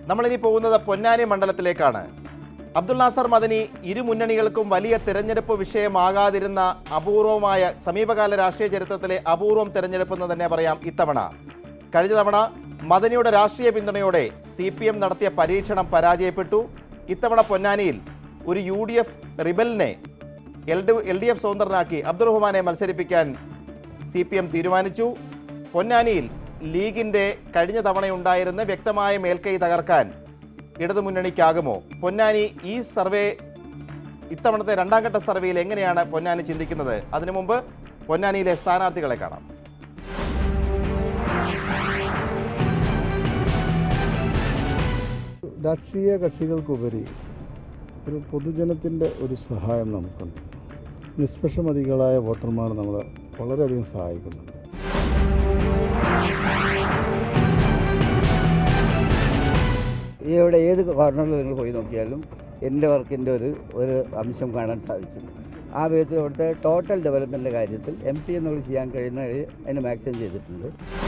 നമ്മളിനി പോകുന്നത് പൊന്നാനി മണ്ഡലത്തിലേക്കാണ് അബ്ദുൽ നാസർ മദനി ഇരു മുന്നണികൾക്കും വലിയ തിരഞ്ഞെടുപ്പ് വിഷയമാകാതിരുന്ന അപൂർവമായ സമീപകാല രാഷ്ട്രീയ ചരിത്രത്തിലെ അപൂർവം തിരഞ്ഞെടുപ്പ് എന്ന് തന്നെ പറയാം ഇത്തവണ കഴിഞ്ഞ തവണ മദനിയുടെ രാഷ്ട്രീയ പിന്തുണയോടെ സി പി എം നടത്തിയ പരീക്ഷണം പരാജയപ്പെട്ടു ഇത്തവണ പൊന്നാനിയിൽ ഒരു യു ഡി എഫ് റിബലിനെ L D L D F സ്വതന്ത്രനാക്കി അബ്ദുറഹ്മാനെ മത്സരിപ്പിക്കാൻ സി പി എം തീരുമാനിച്ചു പൊന്നാനിയിൽ ലീഗിന്റെ കഴിഞ്ഞ തവണയുണ്ടായിരുന്ന വ്യക്തമായ മേൽക്കൈ തകർക്കാൻ ഇടതുമുന്നണിക്കാകുമോ പൊന്നാനി ഈ സർവേ ഇത്തവണത്തെ രണ്ടാം ഘട്ട സർവേയിൽ എങ്ങനെയാണ് പൊന്നാനി ചിന്തിക്കുന്നത് അതിനു മുമ്പ് പൊന്നാനിയിലെ സ്ഥാനാർത്ഥികളെ കാണാം രാഷ്ട്രീയ കക്ഷികൾക്കുപരി ഒരു പൊതുജനത്തിൻ്റെ ഒരു സഹായം നമുക്കുണ്ട് നിഷ്പക്ഷമതികളായ വോട്ടർമാർ നമ്മളെ വളരെയധികം സഹായിക്കുന്നുണ്ട് ഇവിടെ ഏത് കോർണറിൽ നിങ്ങൾ പോയി നോക്കിയാലും എൻ്റെ വർക്കിൻ്റെ ഒരു ഒരു അംശം കാണാൻ സാധിക്കും ആ വിധത്തിൽ ഇവിടുത്തെ ടോട്ടൽ ഡെവലപ്മെൻറ്റിൻ്റെ കാര്യത്തിൽ എം പി എന്നുള്ള ചെയ്യാൻ കഴിയുന്ന അതിന് മാക്സിമം ചെയ്തിട്ടുണ്ട്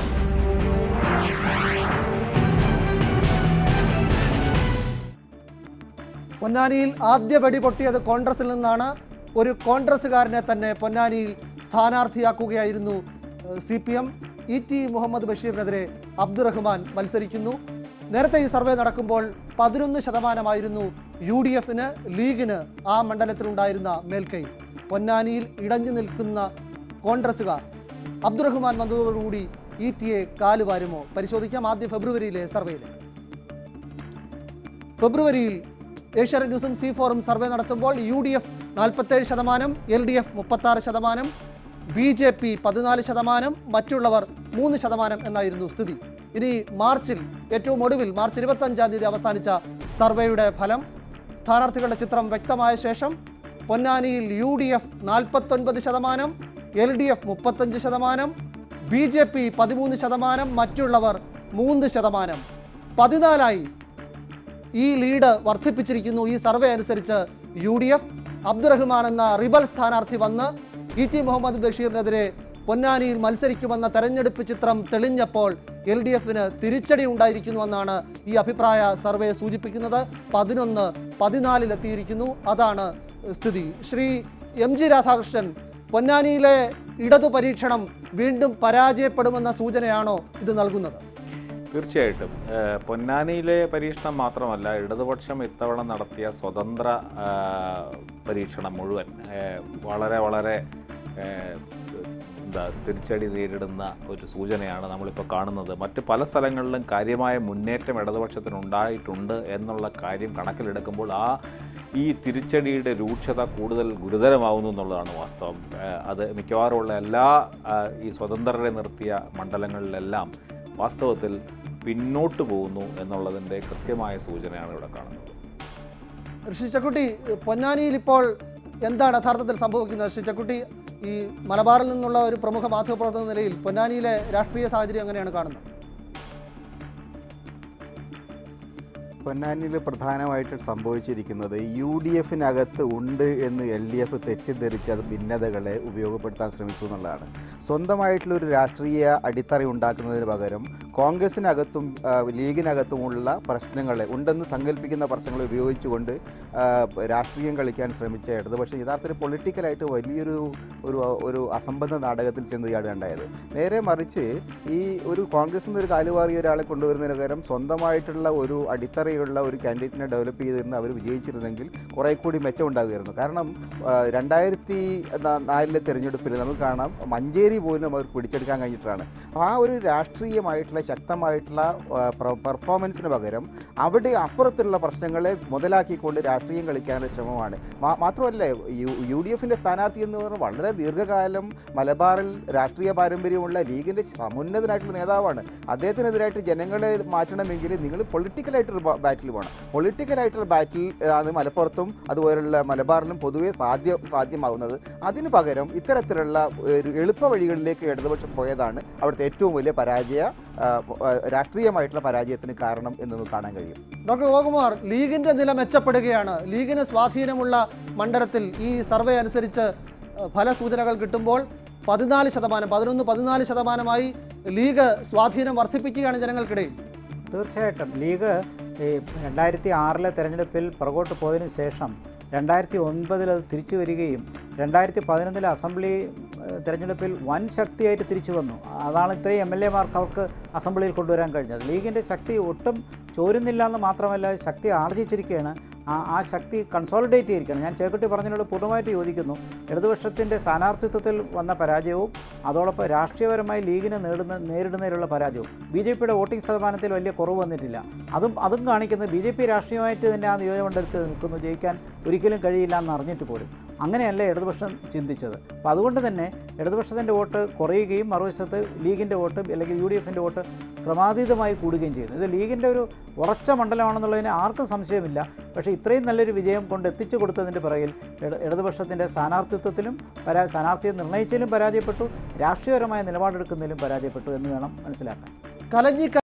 പൊന്നാനിയിൽ ആദ്യ വെടി പൊട്ടിയത് കോൺഗ്രസിൽ നിന്നാണ് ഒരു കോൺഗ്രസ്സുകാരനെ തന്നെ പൊന്നാനിയിൽ സ്ഥാനാർത്ഥിയാക്കുകയായിരുന്നു C P M E T Muhammad ബഷീറിനെതിരെ അബ്ദുറഹ്മാൻ മത്സരിക്കുന്നു നേരത്തെ ഈ സർവേ നടക്കുമ്പോൾ പതിനൊന്ന് ശതമാനമായിരുന്നു യു ഡി എഫിന് ലീഗിന് ആ മണ്ഡലത്തിലുണ്ടായിരുന്ന മേൽക്കൈ പൊന്നാനിയിൽ ഇടഞ്ഞു നിൽക്കുന്ന കോൺഗ്രസ്സുകാർ അബ്ദുറഹ്മാൻ വന്നതോടുകൂടി ഇ ടിയെ കാലുവാരുമോ പരിശോധിക്കാം ആദ്യം ഫെബ്രുവരിയിലെ സർവേയിൽ ഫെബ്രുവരിയിൽ ഏഷ്യാനെറ്റ് ന്യൂസും സി ഫോറും സർവേ നടത്തുമ്പോൾ യു ഡി എഫ് നാൽപ്പത്തേഴ് ശതമാനം എൽ ഡി എഫ് മുപ്പത്താറ് ശതമാനം ബി ജെ പി പതിനാല് ശതമാനം മറ്റുള്ളവർ മൂന്ന് ശതമാനം എന്നായിരുന്നു സ്ഥിതി ഇനി മാർച്ചിൽ ഏറ്റവും ഒടുവിൽ മാർച്ച് ഇരുപത്തഞ്ചാം തീയതി അവസാനിച്ച സർവേയുടെ ഫലം സ്ഥാനാർത്ഥികളുടെ ചിത്രം വ്യക്തമായ ശേഷം പൊന്നാനിയിൽ യു ഡി എഫ് നാൽപ്പത്തൊൻപത് ശതമാനം എൽ ഡി എഫ് മുപ്പത്തഞ്ച് ശതമാനം ബി ജെ പി പതിമൂന്ന് ശതമാനം മറ്റുള്ളവർ മൂന്ന് ശതമാനം പതിനാലായി ഈ ലീഡ് വർദ്ധിപ്പിച്ചിരിക്കുന്നു ഈ സർവേ അനുസരിച്ച് യു ഡി എഫ് അബ്ദുറഹ്മാൻ എന്ന റിബൽ സ്ഥാനാർത്ഥി വന്ന് ഇ ടി മുഹമ്മദ് ബഷീറിനെതിരെ പൊന്നാനിയിൽ മത്സരിക്കുമെന്ന തെരഞ്ഞെടുപ്പ് ചിത്രം തെളിഞ്ഞപ്പോൾ എൽ ഡി എഫിന് തിരിച്ചടി ഉണ്ടായിരിക്കുന്നുവെന്നാണ് ഈ അഭിപ്രായ സർവേ സൂചിപ്പിക്കുന്നത് പതിനൊന്ന് പതിനാലിലെത്തിയിരിക്കുന്നു അതാണ് സ്ഥിതി ശ്രീ എം ജി രാധാകൃഷ്ണൻ പൊന്നാനിയിലെ ഇടതു പരീക്ഷണം വീണ്ടും പരാജയപ്പെടുമെന്ന സൂചനയാണോ ഇത് നൽകുന്നത് തീർച്ചയായിട്ടും ഏഹ് പൊന്നാനിയിലെ പരീക്ഷണം മാത്രമല്ല ഇടതുപക്ഷം ഇത്തവണ നടത്തിയ സ്വതന്ത്ര ആഹ്, പരീക്ഷണം മുഴുവൻ ഏഹ്, വളരെ വളരെ ഏഹ്, എന്താ തിരിച്ചടി നേരിടുന്ന ഒരു സൂചനയാണ് നമ്മളിപ്പോൾ കാണുന്നത് മറ്റ് പല സ്ഥലങ്ങളിലും കാര്യമായ മുന്നേറ്റം ഇടതുപക്ഷത്തിനുണ്ടായിട്ടുണ്ട് എന്നുള്ള കാര്യം കണക്കിലെടുക്കുമ്പോൾ ആ ഈ തിരിച്ചടിയുടെ രൂക്ഷത കൂടുതൽ ഗുരുതരമാവുന്നു എന്നുള്ളതാണ് വാസ്തവം ഏഹ്, അത് മിക്കവാറുമുള്ള എല്ലാ ആഹ്, ഈ സ്വതന്ത്രരെ നിർത്തിയ മണ്ഡലങ്ങളിലെല്ലാം വാസ്തവത്തിൽ പിന്നോട്ട് പോകുന്നു എന്നുള്ളതിൻ്റെ കൃത്യമായ സൂചനയാണ് ഇവിടെ കാണുന്നത് ഋഷി ചക്കുട്ടി പൊന്നാനിയിൽ ഇപ്പോൾ എന്താണ് യഥാർത്ഥത്തിൽ സംഭവിക്കുന്നത് ഋഷി ചക്കുട്ടി ഈ മലബാറിൽ നിന്നുള്ള ഒരു പ്രമുഖ മാധ്യമപ്രവർത്തക എന്ന നിലയിൽ പൊന്നാനിയിലെ രാഷ്ട്രീയ സാഹചര്യം എങ്ങനെയാണ് കാണുന്നത് പൊന്നാനിയിൽ പ്രധാനമായിട്ട് സംഭവിച്ചിരിക്കുന്നത് യു ഡി എഫിനകത്ത് ഉണ്ട് എന്ന് എൽ ഡി എഫ് തെറ്റിദ്ധരിച്ച് അത് ഭിന്നതകളെ ഉപയോഗപ്പെടുത്താൻ ശ്രമിച്ചു എന്നുള്ളതാണ് സ്വന്തമായിട്ടുള്ള ഒരു രാഷ്ട്രീയ അടിത്തറ ഉണ്ടാക്കുന്നതിന് പകരം കോൺഗ്രസിനകത്തും ആ, ലീഗിനകത്തുമുള്ള പ്രശ്നങ്ങളെ ഉണ്ടെന്ന് സങ്കല്പിക്കുന്ന പ്രശ്നങ്ങളെ ഉപയോഗിച്ചുകൊണ്ട് ആ, രാഷ്ട്രീയം കളിക്കാൻ ശ്രമിച്ച ഇടതുപക്ഷം യഥാർത്ഥത്തിൽ പൊളിറ്റിക്കലായിട്ട് വലിയൊരു ഒരു ഒരു അസംബന്ധ നാടകത്തിൽ ചെന്ന് ചാടുകയുണ്ടായത് നേരെ മറിച്ച് ഈ ഒരു കോൺഗ്രസിൽ നിന്ന് ഒരു കാലുവാറിയ ഒരാളെ കൊണ്ടുവരുന്നതിന് പകരം സ്വന്തമായിട്ടുള്ള ഒരു അടിത്തറയുള്ള ഒരു കാൻഡിഡേറ്റിനെ ഡെവലപ്പ് ചെയ്തിരുന്ന് അവർ വിജയിച്ചിരുന്നെങ്കിൽ കുറെ കൂടി മെച്ചമുണ്ടാകുമായിരുന്നു കാരണം ആ, രണ്ടായിരത്തി ന- നാലിലെ തെരഞ്ഞെടുപ്പിൽ നമുക്ക് കാണാം മഞ്ചേരി പോലും അവർ പിടിച്ചെടുക്കാൻ കഴിഞ്ഞിട്ടാണ് ആ ഒരു രാഷ്ട്രീയമായിട്ടുള്ള ശക്തമായിട്ടുള്ള പെർഫോമൻസിന് പകരം അവിടെ അപ്പുറത്തുള്ള പ്രശ്നങ്ങളെ മുതലാക്കിക്കൊണ്ട് രാഷ്ട്രീയം കളിക്കാനുള്ള ശ്രമമാണ് മാ- മാത്രമല്ല യു യു ഡി എഫിൻ്റെ സ്ഥാനാർത്ഥി എന്ന് പറഞ്ഞാൽ വളരെ ദീർഘകാലം മലബാറിൽ രാഷ്ട്രീയ പാരമ്പര്യമുള്ള ലീഗിൻ്റെ സമുന്നതനായിട്ടുള്ള നേതാവാണ് അദ്ദേഹത്തിനെതിരായിട്ട് ജനങ്ങളെ മാറ്റണമെങ്കിൽ നിങ്ങൾ പൊളിറ്റിക്കലായിട്ടൊരു ബാറ്റിൽ പോകണം പൊളിറ്റിക്കലായിട്ടുള്ള ബാറ്റിൽ ആണ് മലപ്പുറത്തും അതുപോലുള്ള മലബാറിലും പൊതുവെ സാധ്യ സാധ്യമാകുന്നത് അതിന് പകരം ഇത്തരത്തിലുള്ള ഒരു എളുപ്പ വഴികളിലേക്ക് ഇടതുപക്ഷം പോയതാണ് അവിടുത്തെ ഏറ്റവും വലിയ പരാജയ ആ, ആ, രാഷ്ട്രീയമായിട്ടുള്ള പരാജയത്തിന് കാരണം എന്ന് നമുക്ക് കാണാൻ കഴിയും ഡോക്ടർ ഗോകുമാർ ലീഗിന്റെ നില മെച്ചപ്പെടുകയാണ് ലീഗിന് സ്വാധീനമുള്ള മണ്ഡലത്തിൽ ഈ സർവേ അനുസരിച്ച് ഏഹ്, ഫലസൂചനകൾ കിട്ടുമ്പോൾ പതിനാല് ശതമാനം പതിനൊന്ന് പതിനാല് ശതമാനമായി ലീഗ് സ്വാധീനം വർദ്ധിപ്പിക്കുകയാണ് ജനങ്ങൾക്കിടയിൽ തീർച്ചയായിട്ടും ലീഗ് ഈ രണ്ടായിരത്തി ആറിലെ തെരഞ്ഞെടുപ്പിൽ പുറകോട്ട് പോയതിനു ശേഷം രണ്ടായിരത്തി ഒൻപതിൽ അത് തിരിച്ചു വരികയും രണ്ടായിരത്തി പതിനൊന്നിലെ അസംബ്ലി ഏഹ്, തെരഞ്ഞെടുപ്പിൽ വൻ ശക്തിയായിട്ട് തിരിച്ചു വന്നു അതാണ് ഇത്രയും എം എൽ എമാർക്ക് അവർക്ക് അസംബ്ലിയിൽ കൊണ്ടുവരാൻ കഴിഞ്ഞത് ലീഗിൻ്റെ ശക്തി ഒട്ടും ചോരുന്നില്ല എന്ന് മാത്രമല്ല ശക്തി ആർജിച്ചിരിക്കുകയാണ് ആ ആ ശക്തി കൺസോളിഡേറ്റ് ചെയ്തിരിക്കുകയാണ് ഞാൻ ചേക്കുട്ടി പറഞ്ഞതിനോട് പൂർണ്ണമായിട്ട് യോജിക്കുന്നു ഇടതുപക്ഷത്തിൻ്റെ സ്ഥാനാർത്ഥിത്വത്തിൽ വന്ന പരാജയവും അതോടൊപ്പം രാഷ്ട്രീയപരമായി ലീഗിനെ നേടുന്ന നേരിടുന്നതിലുള്ള പരാജയവും ബി ജെ പിയുടെ വോട്ടിംഗ് ശതമാനത്തിൽ വലിയ കുറവ് വന്നിട്ടില്ല അതും അതും കാണിക്കുന്നത് ബി ജെ പി രാഷ്ട്രീയമായിട്ട് തന്നെ ആ നിയോജകമണ്ഡലത്തിൽ നിൽക്കുന്നു ജയിക്കാൻ ഒരിക്കലും കഴിയില്ല എന്ന് അറിഞ്ഞിട്ട് പോലും അങ്ങനെയല്ല ഇടതുപക്ഷം ചിന്തിച്ചത് അപ്പോൾ അതുകൊണ്ട് തന്നെ ഇടതുപക്ഷത്തിൻ്റെ വോട്ട് കുറയുകയും മറുവശത്ത് ലീഗിൻ്റെ വോട്ട് അല്ലെങ്കിൽ യു ഡി എഫിൻ്റെ വോട്ട് ക്രമാതീതമായി കൂടുകയും ചെയ്യുന്നു ഇത് ലീഗിൻ്റെ ഒരു ഉറച്ച മണ്ഡലമാണെന്നുള്ളതിന് ആർക്കും സംശയമില്ല പക്ഷേ ഇത്രയും നല്ലൊരു വിജയം കൊണ്ട് എത്തിച്ചു കൊടുത്തതിൻ്റെ പിറകിൽ ഇട ഇടതുപക്ഷത്തിൻ്റെ സ്ഥാനാർത്ഥിത്വത്തിലും പരാ സ്ഥാനാർത്ഥിയെ നിർണ്ണയിച്ചതിലും പരാജയപ്പെട്ടു രാഷ്ട്രീയപരമായ നിലപാടെടുക്കുന്നതിലും പരാജയപ്പെട്ടു എന്ന് വേണം മനസ്സിലാക്കാൻ കലഞ്ഞി